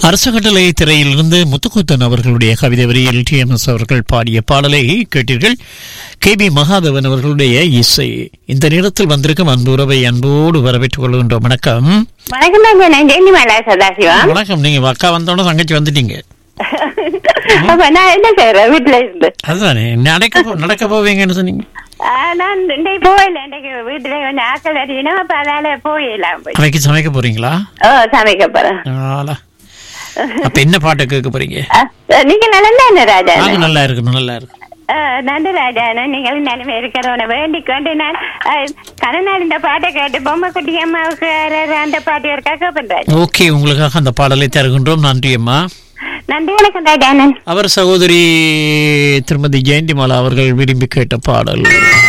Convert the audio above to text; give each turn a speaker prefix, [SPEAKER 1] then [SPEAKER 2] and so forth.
[SPEAKER 1] அரச கட்டளை திரையிலிருந்து முத்துக்குத்தன் அவர்களுடைய கவிதை வரியில் டி எம் எஸ் அவர்கள் பாடிய பாடலை கேட்டீர்கள் கே பி மகாதேவன் அவர்களுடைய இசை இந்த நேரத்தில் வந்திருக்கும் அன்பு உறவை அன்போடு வரவேற்றுக் கொள்கின்றோம் வணக்கம்
[SPEAKER 2] வணக்கம் தாங்க நான் ஜெயந்திமாலா சதாசிவம்
[SPEAKER 1] வணக்கம் நீங்க அக்கா வந்தோட தங்கச்சி வந்துட்டீங்க
[SPEAKER 2] அப்ப நான் என்ன செய்யறேன் வீட்டுல இருந்து
[SPEAKER 1] அதுதானே நடக்க போ- நடக்க போவீங்கன்னு சொன்னீங்க
[SPEAKER 2] ஆ, நான் இன்றைக்கு போயில இன்றைக்கு வீட்டுல கொஞ்சம் ஆக்கள் அறியணும் அப்ப அதனால போயிடலாம் போய்
[SPEAKER 1] அவைக்கு சமைக்க போறீங்களா
[SPEAKER 2] ஓ சமைக்க போறேன்
[SPEAKER 1] ஆளா. அப்ப என்ன பாட்டு கேட்க போறீங்க
[SPEAKER 2] ஆ, நீங்க நல்லா என்ன ராஜா
[SPEAKER 1] நாங்க நல்லா இருக்கணும் நல்லா இருக்கும்
[SPEAKER 2] ஆ, நன்றி ராஜா நீங்கள் நிலைமை இருக்கிறவனை வேண்டிக் கொண்டு நான் ஆ, கனநாள் இந்த பாட்டை கேட்டு பொம்மை குட்டி அம்மாவுக்கு யாராவது அந்த பாட்டு ஒரு கேட்க பண்றாரு
[SPEAKER 1] ஓகே உங்களுக்காக அந்த பாடலை தருகின்றோம் நன்றி அம்மா
[SPEAKER 2] நன்றி வணக்கம் ராஜானன்
[SPEAKER 1] அவர் சகோதரி திருமதி ஜெயந்திமாலா அவர்கள் விரும்பி கேட்ட பாடல்